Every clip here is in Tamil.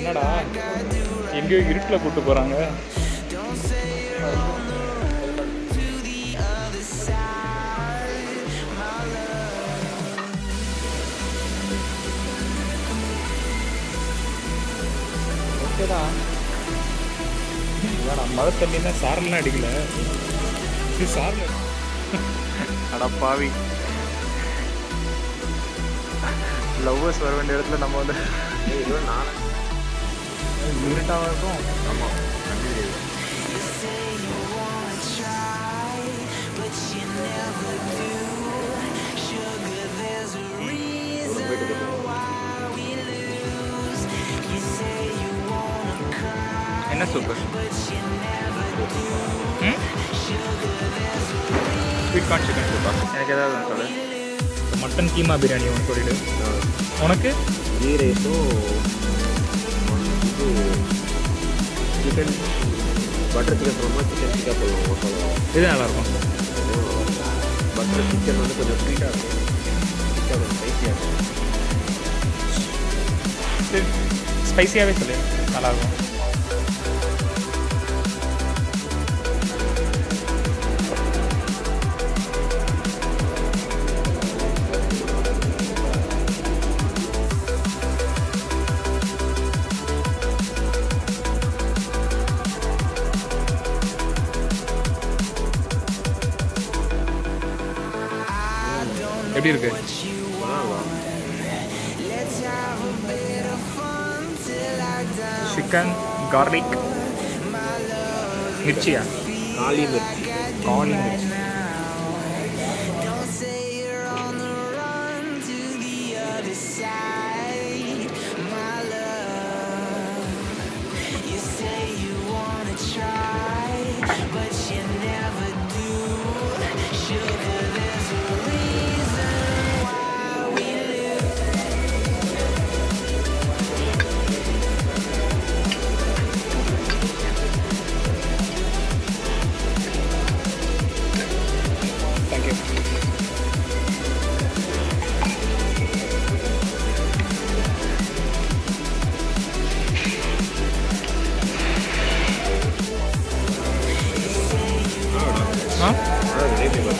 என்னடா எங்கேயோ இருட்டில் கூட்டு போகிறாங்க ஓகேடா வேணா மழை தண்ணி தான் சாரெல்லாம் அடிக்கல இது சாரில் அட பாவி லவ்வர்ஸ் வர வேண்டிய இடத்துல நம்ம வந்து இருட்டாக இருக்கும் என்ன super sweet corn chicken super எனக்கு ஏதாவது ஒன்று சொல்லு மட்டன் கீமா பிரியாணி ஒன்று சொல்லிடு உனக்கு கீ ரைஸும் இது சிக்கன் பட்டர் சிக்கன் ரொம்ப சிக்கன் டிக்கா போடுவோம் மசாலா இது நல்லாயிருக்கும் பட்டர் சிக்கன் வந்து கொஞ்சம் ஸ்வீட்டாக இருக்கும் டிக்கா கொஞ்சம் ஸ்பைஸியாக இருக்கும் சரி ஸ்பைசியாகவே சொல்லு நல்லாயிருக்கும் எப்படி இருக்கு சிக்கன் கார்லிக் மிர்ச்சியா காளி மிர்ச்சி காலி மிர்ச்சி தேங்க்யூ ஆ அதான் கிரேவி பஸ்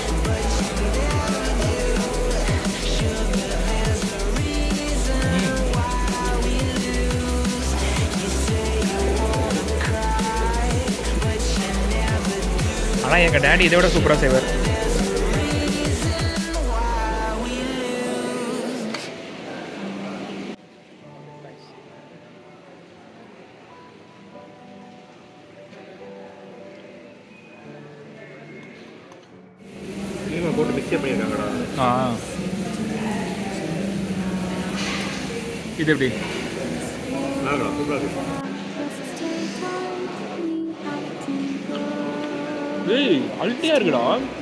ஆனால் எங்கள் டேடி இதை விட சூப்பராக செய்வார் கீமா போட்டு மிக்சர் பண்ணியிருக்காங்கடா ஆ இது எப்படி நல்லா சூப்பராக இருக்கு ஏய் அல்ட்டியாக இருக்குடா